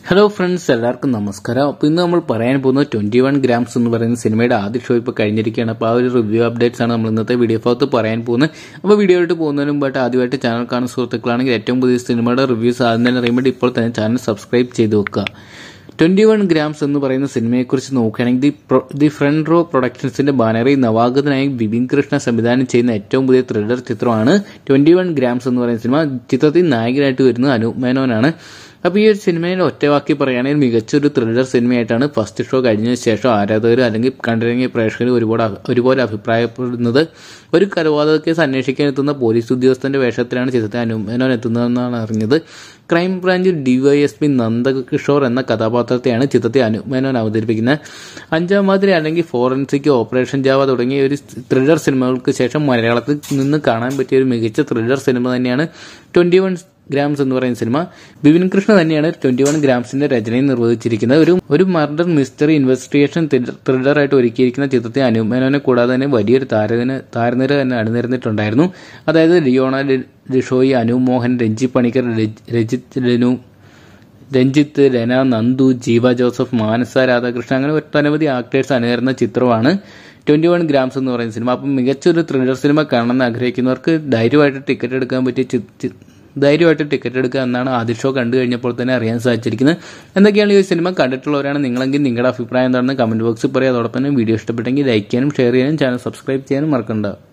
hello friends എല്ലാവർക്കും നമസ്കാരം അപ്പോൾ ഇന്ന് നമ്മൾ പറയാൻ പോകുന്നത് ട്വന്റി വൺ ഗ്രാംസ് എന്ന് പറയുന്ന സിനിമയുടെ ആദ്യ ഷോ ഇപ്പോൾ കഴിഞ്ഞിരിക്കുകയാണ് അപ്പോൾ ആ ഒരു റിവ്യൂ അപ്ഡേറ്റ്സ് ആണ് നമ്മൾ ഇന്നത്തെ വീഡിയോ ഭാഗത്ത് പറയാൻ പോകുന്നത് അപ്പോൾ വീഡിയോ ആയിട്ട് പോകുന്നതിന് മുമ്പായിട്ട് ആദ്യമായിട്ട് ചാനൽ കാണുന്ന സുഹൃത്തുക്കളാണെങ്കിൽ ഏറ്റവും പുതിയ സിനിമയുടെ റിവ്യൂസ് ആദ്യം തന്നെ അറിയുമ്പോൾ ഇപ്പോൾ തന്നെ ചാനൽ സബ്സ്ക്രൈബ് ചെയ്ത് വെക്കുക ട്വന്റി വൺ ഗ്രാംസ് എന്ന് പറയുന്ന സിനിമയെക്കുറിച്ച് നോക്കുകയാണെങ്കിൽ the pro- the front row പ്രൊഡക്ഷൻസിന്റെ ബാനറിൽ നവാഗതനായി ബിപിൻ കൃഷ്ണ സംവിധാനം ചെയ്യുന്ന ഏറ്റവും പുതിയ ത്രില്ലർ ചിത്രമാണ് ട്വന്റി വൺ ഗ്രാംസ് എന്ന് പറയുന്ന സിനിമ ചിത്രത്തിൽ നായകനായിട്ട് വരുന്നത് അനൂപ് മേനോനാണ് അപ്പോൾ ഈ ഒരു സിനിമയിൽ ഒറ്റവാക്കി പറയുകയാണെങ്കിൽ മികച്ചൊരു ത്രില്ലർ സിനിമയായിട്ടാണ് ഫസ്റ്റ് ഷോ കഴിഞ്ഞതിന് ശേഷം ആരാധകർ അല്ലെങ്കിൽ കണ്ടിറങ്ങിയ പ്രേക്ഷകർ ഒരുപാട് അഭി- ഒരുപോലെ അഭിപ്രായപ്പെടുന്നത് ഒരു കൊലപാതക കേസ് അന്വേഷിക്കാൻ എത്തുന്ന പോലീസ് ഉദ്യോഗസ്ഥന്റെ വേഷത്തിലാണ് ചിത്രത്തിൽ അനൂപ് മേനോൻ എത്തുന്നതെന്നാണ് അറിഞ്ഞത് ക്രൈം ബ്രാഞ്ച് ഡിവൈഎസ്പി നന്ദകിഷോർ എന്ന കഥാപാത്രത്തെയാണ് ചിത്രത്തിൽ അനൂപ് മേനോൻ അവതരിപ്പിക്കുന്നത് അഞ്ചാം മാതിരി അല്ലെങ്കിൽ ഫോറൻസിക് ഓപ്പറേഷൻ ജാവ തുടങ്ങിയ ഒരു ത്രില്ലർ സിനിമകൾക്ക് ശേഷം മലയാളത്തിൽ നിന്ന് കാണാൻ പറ്റിയ ഒരു മികച്ച ത്രില്ലർ സിനിമ തന്നെയാണ് ട്വന്റി വൺ ഗ്രാംസ് എന്ന് പറയുന്ന സിനിമ ബിപിൻ കൃഷ്ണ തന്നെയാണ് ട്വന്റി വൺ ഗ്രാംസിന്റെ രചനയും നിർവഹിച്ചിരിക്കുന്നത് ഒരു ഒരു മർഡർ മിസ്റ്ററി ഇൻവെസ്റ്റിഗേഷൻ ത്രില്ലറായിട്ട് ഒരുക്കിയിരിക്കുന്ന ചിത്രത്തിൽ അനൂപ് മേനോനെ കൂടാതെ തന്നെ വലിയൊരു താരനിര താരനിര തന്നെ അണിനിരന്നിട്ടുണ്ടായിരുന്നു അതായത് ലിയോണ ഡി- ഡിഷോയി അനൂപ് മോഹൻ രഞ്ജി പണിക്കർ രജ്- രജിത് ലെനു രഞ്ജിത്ത് ലെന നന്ദു ജീവ ജോസഫ് മാനസ രാധാകൃഷ്ണൻ അങ്ങനെ ഒട്ടനവധി ആക്ടേഴ്സ് അണിനിരുന്ന ചിത്രമാണ് ട്വന്റി വൺ ഗ്രാംസ് എന്ന് പറയുന്ന സിനിമ അപ്പം മികച്ചൊരു ത്രില്ലർ സിനിമ കാണണമെന്ന് ആഗ്രഹിക്കുന്നവർക്ക് ധൈര്യമായിട്ട് ടിക്കറ്റ് എടുക്കാൻ പറ്റിയ ചി- ചി- ധൈര്യമായിട്ട് ടിക്കറ്റ് എടുക്കുക എന്നാണ് ആദ്യ ഷോ കണ്ടു കഴിഞ്ഞപ്പോൾ തന്നെ അറിയാൻ സാധിച്ചിരിക്കുന്നത് എന്തൊക്കെയാണ് ഈ സിനിമ കണ്ടിട്ടുള്ളവരാണ് നിങ്ങളെങ്കിൽ നിങ്ങളുടെ അഭിപ്രായം എന്താണെന്ന് കമന്റ് ബോക്സിൽ പറയുക അതോടൊപ്പം തന്നെ വീഡിയോ ഇഷ്ടപ്പെട്ടെങ്കിൽ ലൈക്ക് ചെയ്യാനും ഷെയർ ചെയ്യാനും ചാനൽ സബ്സ്ക്രൈബ് ചെയ്യാനും മറക്കണ്ട